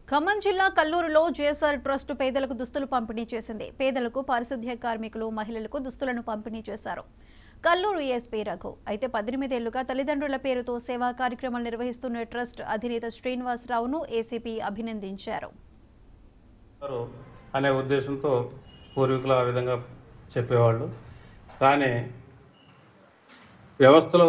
ఖమ్మం జిల్లా కల్లూరులో JSR trust పేదలకు దుస్తులు పంపిణీ చేసింది పేదలకు పారిశుద్ధ్య కార్మికులు మహిళలకు దుస్తులను పంపిణీ చేశారు కల్లూరు ఎస్పీ రఘు అయితే పద్దెనిమిదేళ్లుగా తల్లిదండ్రుల పేరుతో సేవా కార్యక్రమాలు నిర్వహిస్తున్న ట్రస్ట్ అధినేత శ్రీనివాసరావును ఏసీపీ అభినందించారు చేస్తారు అనే ఉద్దేశంతో పూర్వీకులు ఆ విధంగా చెప్పేవాళ్ళు కానీ వ్యవస్థలో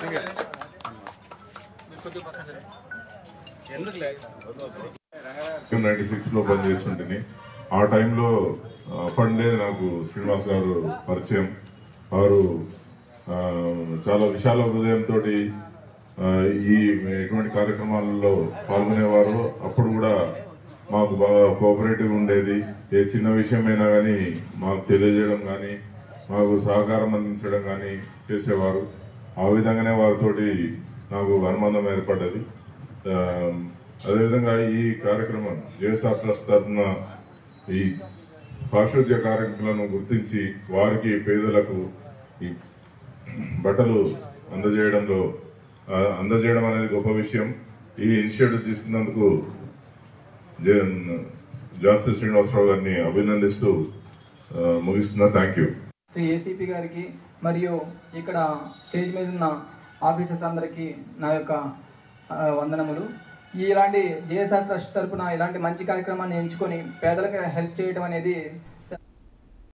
నైన్టీ సిక్స్లో పనిచేస్తుంటే ఆ టైంలో అప్పటిలే నాకు శ్రీనివాస్ గారు పరిచయం వారు ఆ, చాలా విశాల హృదయంతో ఈ ఎటువంటి కార్యక్రమాలలో పాల్గొనేవారు అప్పుడు కూడా మాకు బాగా కోఆపరేటివ్ ఉండేది ఏ చిన్న విషయమైనా కానీ మాకు తెలియజేయడం కానీ మాకు సహకారం అందించడం కానీ చేసేవారు ఆ విధంగానే వారితోటి నాకు అనుబంధం ఏర్పడ్డది ఆ, అదేవిధంగా ఈ కార్యక్రమం జేఎస్ఆర్ ట్రస్ట్ తరఫున ఈ పారిశుద్ధ్య కార్యక్రమాలను గుర్తించి వారికి పేదలకు ఈ బట్టలు అందజేయడంలో ఆ, అందజేయడం అనేది గొప్ప విషయం ఈ ఇనిషియేటివ్ తీసుకున్నందుకు జే- జాస్తి శ్రీనివాసరావు గారిని అభినందిస్తూ ఆ, ముగిస్తున్నా థ్యాంక్ యూ శ్రీ ఏసీపీ గారికి మరియు ఇక్కడ స్టేజ్ మీద ఉన్న ఆఫీసర్స్ అందరికీ నా యొక్క ఆ, వందనములు ఈ ఇలాంటి జేఎస్ఆర్ ట్రస్ట్ తరపున ఇలాంటి మంచి కార్యక్రమాన్ని ఎంచుకొని పేదలకు హెల్ప్ చేయడం అనేది